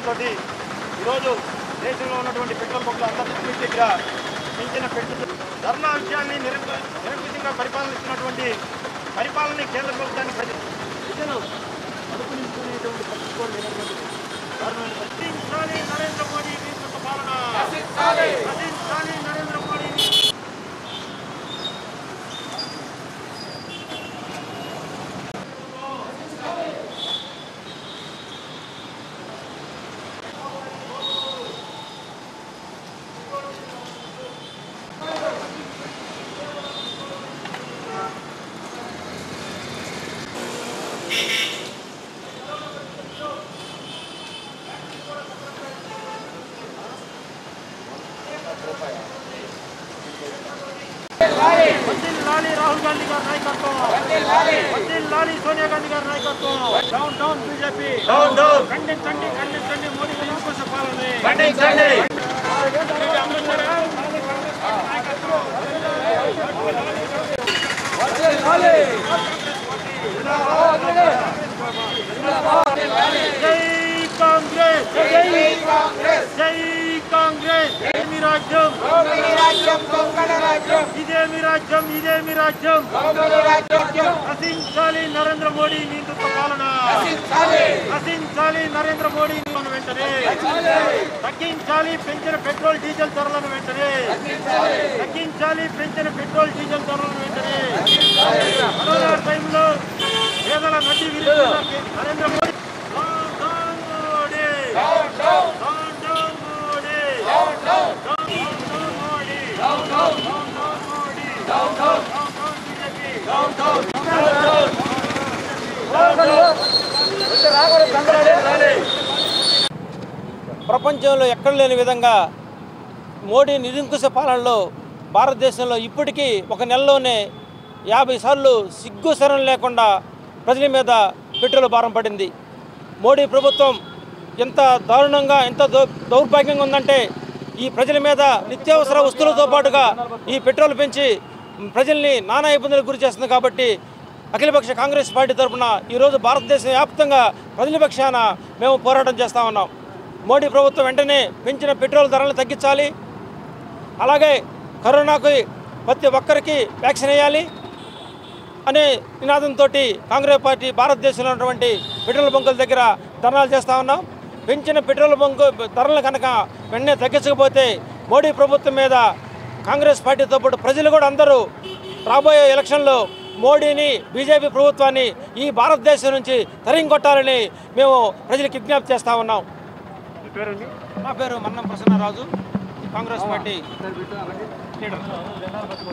ఉద్దేశంతో ఈరోజు దేశంలో ఉన్నటువంటి పెట్రోల్ బంకులు అందరి దగ్గర పెంచిన పెట్టు ధర్నా విషయాన్ని నిరంకుశ నిరంకుశంగా పరిపాలనిస్తున్నటువంటి పరిపాలన కేంద్ర ప్రభుత్వాన్ని ప్రజలు ప్రజలు అదుపు నిలుచుకునేటువంటి పరిస్థితి కూడా లేనటువంటి దారుణమైన పరిస్థితి. రక్షించాలి నరేంద్ర మోడీ నియంత్రిత పాలన రక్షించాలి నరేంద్ర మోడీ వకీల్ లాలి రాహుల్ గాంధీ గారి నాయకత్వం వకీల్ లాలి సోనియా గాంధీ గారి నాయకత్వం down down BJP down down ఖండించండి ఖండించండి మోడీ నిరంకుశ పాలనే ఖండించండి జై కాంగ్రెస్ జై కాంగ్రెస్ జై కాంగ్రెస్ ఇదేమి రాజ్యం ఇదేమి రాజ్యం ఇదేమి రాజ్యం నశించాలి నరేంద్ర మోడీ నియంత్రిత పాలన నశించాలి నరేంద్ర మోడీ నియమన వెంటనే తగ్గించాలి పెంచిన పెట్రోల్ డీజిల్ ధరలను వెంటనే తగ్గించాలి పెంచిన పెట్రోల్ డీజిల్ ధరలను వెంటనే కరోనా టైంలో పేదల నడ్డి విరుచుకున్న Narendra Modi down down Modi down down Modi down down Modi down down Modi down down BJP down down ప్రపంచంలో ఎక్కడ లేని విధంగా మోడీ నిరంకుశ పాలనలో భారతదేశంలో ఇప్పటికీ ఒక నెలలోనే యాభై సార్లు సిగ్గు శరం లేకుండా ప్రజల మీద పెట్రోల్ భారం పడింది మోడీ ప్రభుత్వం ఎంత దారుణంగా ఎంత దౌ దౌర్భాగ్యంగా ఉందంటే ఈ ప్రజల మీద నిత్యావసర వస్తువులతో పాటుగా ఈ పెట్రోల్ పెంచి ప్రజల్ని నానా ఇబ్బందులకు గురి చేస్తుంది కాబట్టి అఖిలపక్ష కాంగ్రెస్ పార్టీ తరఫున ఈరోజు భారతదేశ వ్యాప్తంగా ప్రజల పక్షాన మేము పోరాటం చేస్తా ఉన్నాం మోడీ ప్రభుత్వం వెంటనే పెంచిన పెట్రోల్ ధరలను తగ్గించాలి అలాగే కరోనాకు ప్రతి ఒక్కరికి వ్యాక్సిన్ వేయాలి అనే నినాదంతో కాంగ్రెస్ పార్టీ భారతదేశంలో ఉన్నటువంటి పెట్రోల్ బంకుల దగ్గర ధర్నాలు చేస్తూ ఉన్నాం పెంచిన పెట్రోల్ బంకు ధరలను కనుక వెంటనే తగ్గించకపోతే మోడీ ప్రభుత్వం మీద కాంగ్రెస్ పార్టీతో పాటు ప్రజలు కూడా అందరూ రాబోయే ఎలక్షన్లో మోడీని బీజేపీ ప్రభుత్వాన్ని ఈ భారతదేశం నుంచి తరిం కొట్టాలని మేము ప్రజలకు విజ్ఞప్తి చేస్తూ ఉన్నాం మీ పేరండి నా పేరు మన్నం ప్రసన్నరాజు కాంగ్రెస్ పార్టీ లీడర్